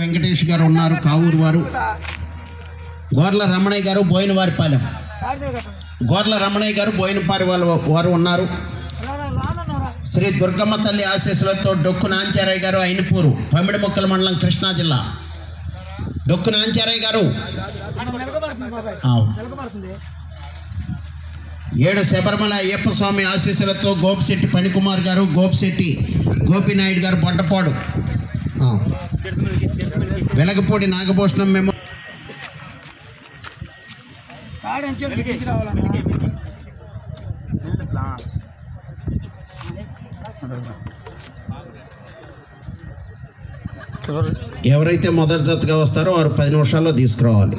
వెంకటేష్ గారు ఉన్నారు కావూరు వారు గోర్ల రమణయ్య గారు బోయినవారిపాలెం గోర్ల రమణయ్య గారు బోయినపారి వాళ్ళ వారు ఉన్నారు శ్రీ దుర్గమ్మ తల్లి ఆశీస్సులతో డొక్కు నాంచారయ్య గారు అయినపూరు పమిడి మొక్కల మండలం కృష్ణా జిల్లా డొక్కు నాంచారయ్య గారు ఆవు. ఏడు శబరిమల అయ్యప్ప స్వామి ఆశీస్సులతో గోపిశెట్టి పనికుమార్ గారు గోపిశెట్టి గోపినాయుడు గారు బొడ్డపాడు ఆ. వెలగపూడి నాగభూషణం మేము ఎవరైతే మొదటి జతగా వస్తారో వారు పది నిమిషాల్లో తీసుకురావాలి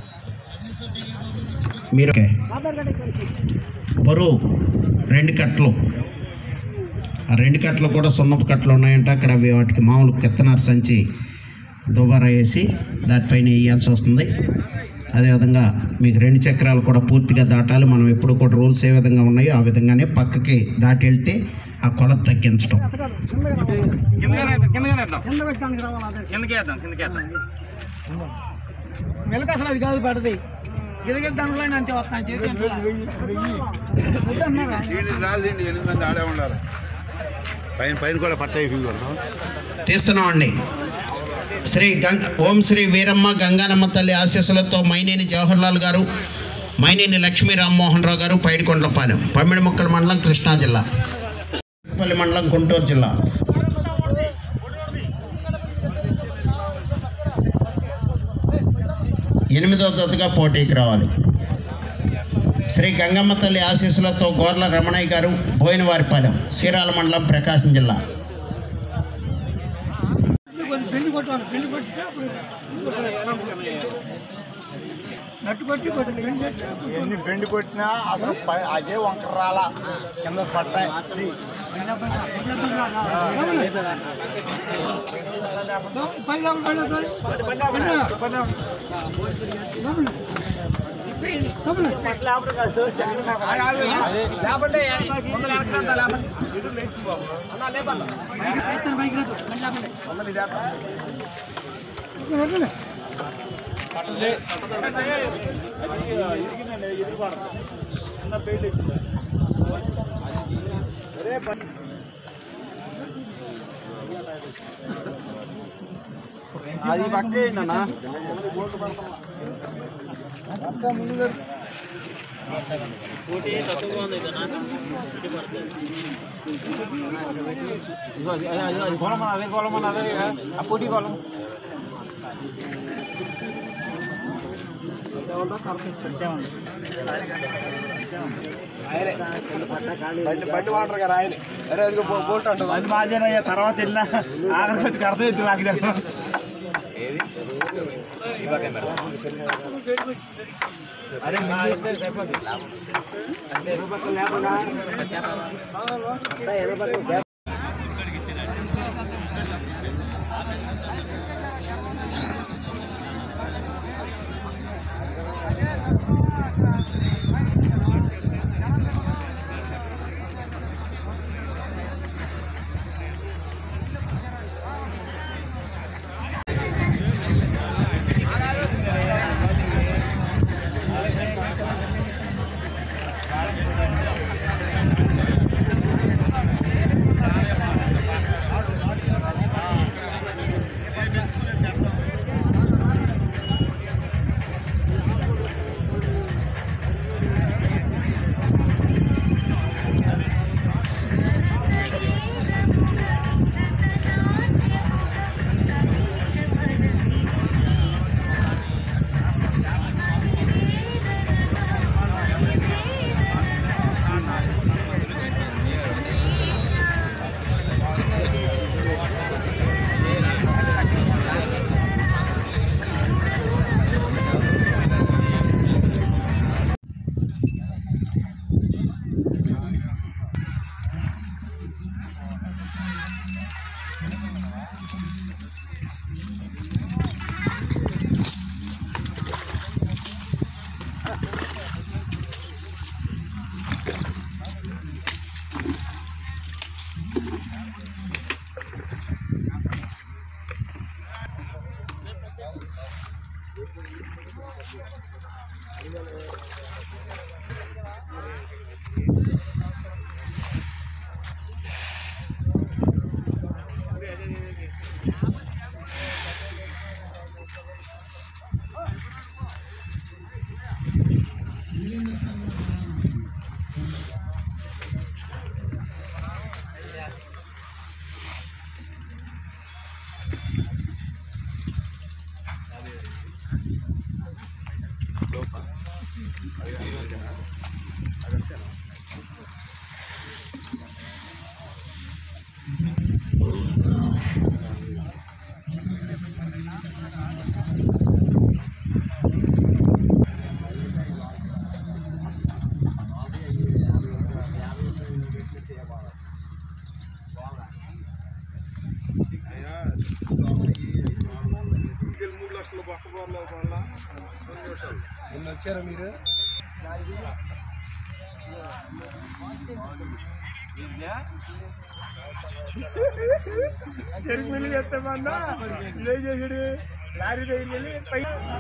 మీరు బరువు రెండు కట్టలు ఆ రెండు కట్టలు కూడా సున్నపు కట్టలు ఉన్నాయంట అక్కడ అవి వాటికి మామూలు కెత్తనారు సంచి దుబారా వేసి దానిపైన వేయాల్సి వస్తుంది అదేవిధంగా మీకు రెండు చక్రాలు కూడా పూర్తిగా దాటాలి మనం ఎప్పుడు కూడా రూల్స్ ఏ విధంగా ఉన్నాయో ఆ విధంగానే పక్కకి దాటి వెళ్తే ఆ కొలత తగ్గించడం మెలకు అసలు అది కాదు పడది గిరగిరి దాంట్లో అంతే వస్తాను చేతి అన్నారా రాలేదండి ఎనిమిది మంది ఆడే ఉండాలి పైన పైన కూడా పట్టాయి తీస్తున్నామండి శ్రీ గంగ ఓం శ్రీ వీరమ్మ గంగానమ్మ తల్లి ఆశీస్సులతో మైనేని జవహర్లాల్ గారు మైనేని లక్ష్మీ రామ్మోహన్ రావు గారు పైడికొండలపాలెం పమ్మిడి ముక్కల మండలం కృష్ణా జిల్లా పల్లి మండలం గుంటూరు జిల్లా ఎనిమిదవ జతగా పోటీకి రావాలి శ్రీ గంగమ్మ తల్లి ఆశీస్సులతో గోర్ల రమణయ్య గారు బోయినవారిపాలెం సీరాల మండలం ప్రకాశం జిల్లా పెళ్లి కొట్టాలి పెళ్లి కొట్టి నట్టు కొట్టి కొట్టి పెళ్లి కొట్టి ఎన్ని బెండి కొట్టినా అసలు పై- అదే వంకర రాలా కింద పట్టాయి అది పక్కే నాన్న అదే కోలం అదే ఆ పొట్టి కోలం బండి వాటర్ గారు ఆయన అరే అది బోల్ట్ అంటుంది అది మాదేనయ్యా తర్వాత వెళ్ళినా ఆఖరి పెట్టి అర్థం ఎత్తి నాకు తెలుసు అరే వచ్చారా మీరు చెరుకు మిల్లు చేస్తామన్నా ఇదే చేసాడు లారీ దగ్గరికి వెళ్ళి పై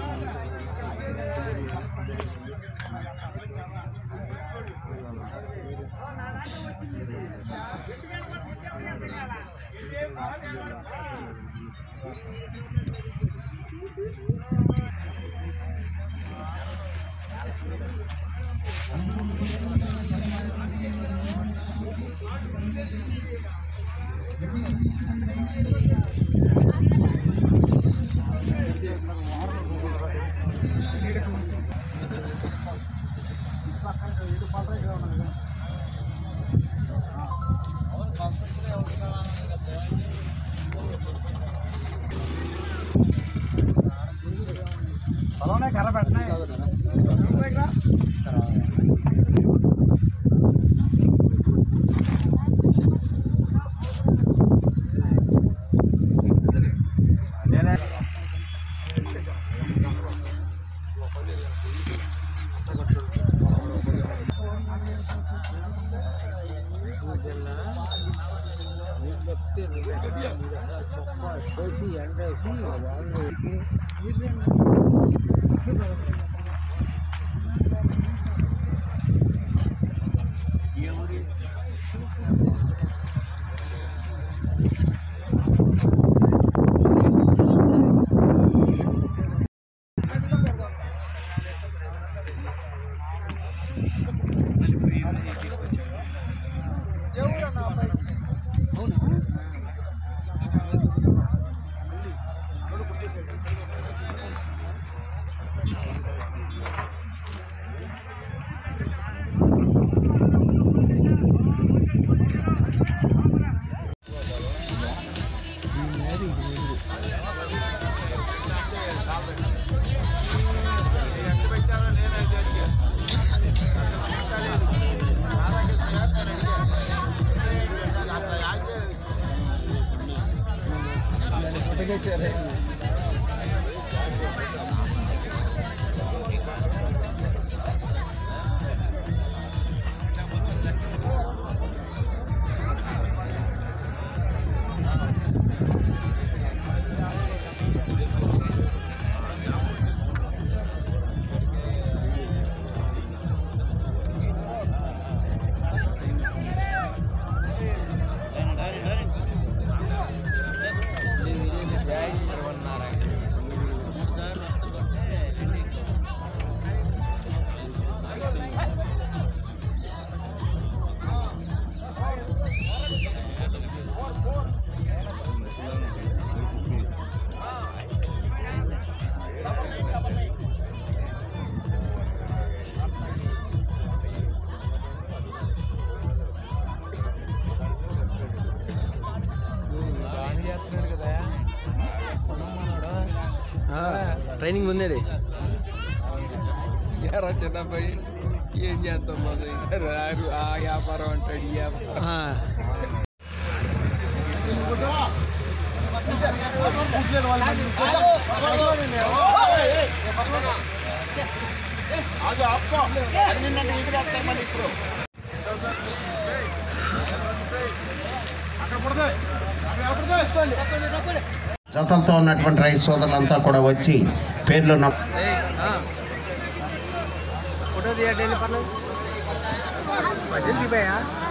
పొలంలో కర్ర పెట్టినాయి ట్రైనింగ్ ఉందేది ఎరా చిన్నబ్బాయి ఏం చేస్తాం మాకు ఇంకా రారు ఆ వ్యాపారం అంటాడు ఈ వ్యాపారం జతలతో ఉన్నటువంటి రైతు సోదరులంతా కూడా వచ్చి పేర్లు నమో ఫోటో తీయండి పర్లేదు దిగిపోయా